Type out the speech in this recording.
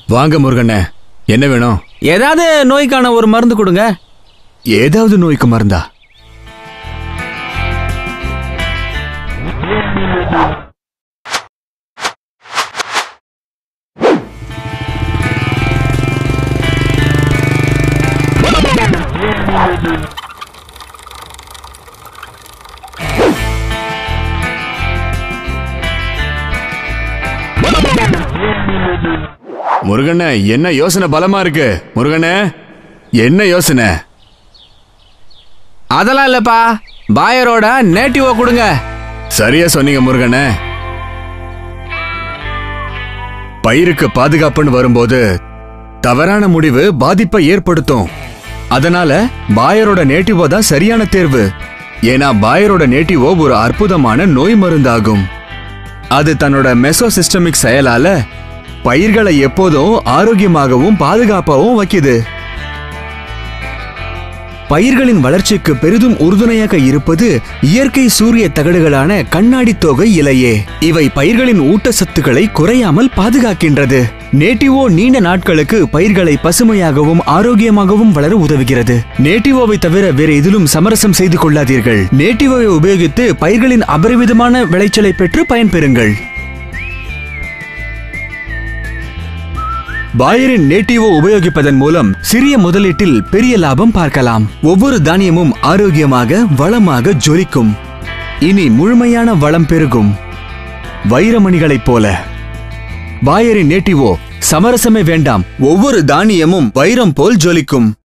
வாங்க முருகண்ணே என்ன வேணும் ஏதாவது நோய்க்கான ஒரு மருந்து கொடுங்க ஏதாவது நோய்க்கு மருந்தா முருகண்ணே என்ன யோசனை பலமா இருக்கு முருகண்ணே என்ன யோசனை அதெல்லாம் இல்லப்பா பாயரோட நேட்டிவோ கொடுங்க சரியா சொன்னீங்க முருகனே பயிருக்கு பாதுகாப்புன்னு வரும்போது தவறான முடிவு பாதிப்பை ஏற்படுத்தும் அதனால பாயரோட நேட்டிவோ தான் சரியான தேர்வு ஏன்னா பாயரோட நேட்டிவோ ஒரு அற்புதமான நோய் மருந்தாகும் அது தன்னோட மெசோசிஸ்டமிக் செயலால பயிர்களை எப்போதும் ஆரோக்கியமாகவும் பாதுகாப்பாகவும் வைக்குது பயிர்களின் வளர்ச்சிக்கு பெரிதும் உறுதுணையாக இருப்பது இயற்கை சூரிய தகடுகளான கண்ணாடி தொகை இலையே இவை பயிர்களின் ஊட்டச்சத்துக்களை குறையாமல் பாதுகாக்கின்றது நேட்டிவோ நீண்ட நாட்களுக்கு பயிர்களை பசுமையாகவும் ஆரோக்கியமாகவும் வளர உதவுகிறது நேட்டிவோவை தவிர வேற எதிலும் சமரசம் செய்து கொள்ளாதீர்கள் நேட்டிவோவை உபயோகித்து பயிர்களின் அபரிமிதமான விளைச்சலை பெற்று பயன்பெறுங்கள் பாயரின் நேட்டிவோ உபயோகிப்பதன் மூலம் சிறிய முதலீட்டில் பெரிய லாபம் பார்க்கலாம் ஒவ்வொரு தானியமும் ஆரோக்கியமாக வளமாக ஜொலிக்கும் இனி முழுமையான வளம் பெருகும் வைரமணிகளைப் போல பாயரின் நேட்டிவோ சமரசமே வேண்டாம் ஒவ்வொரு தானியமும் வைரம் போல் ஜொலிக்கும்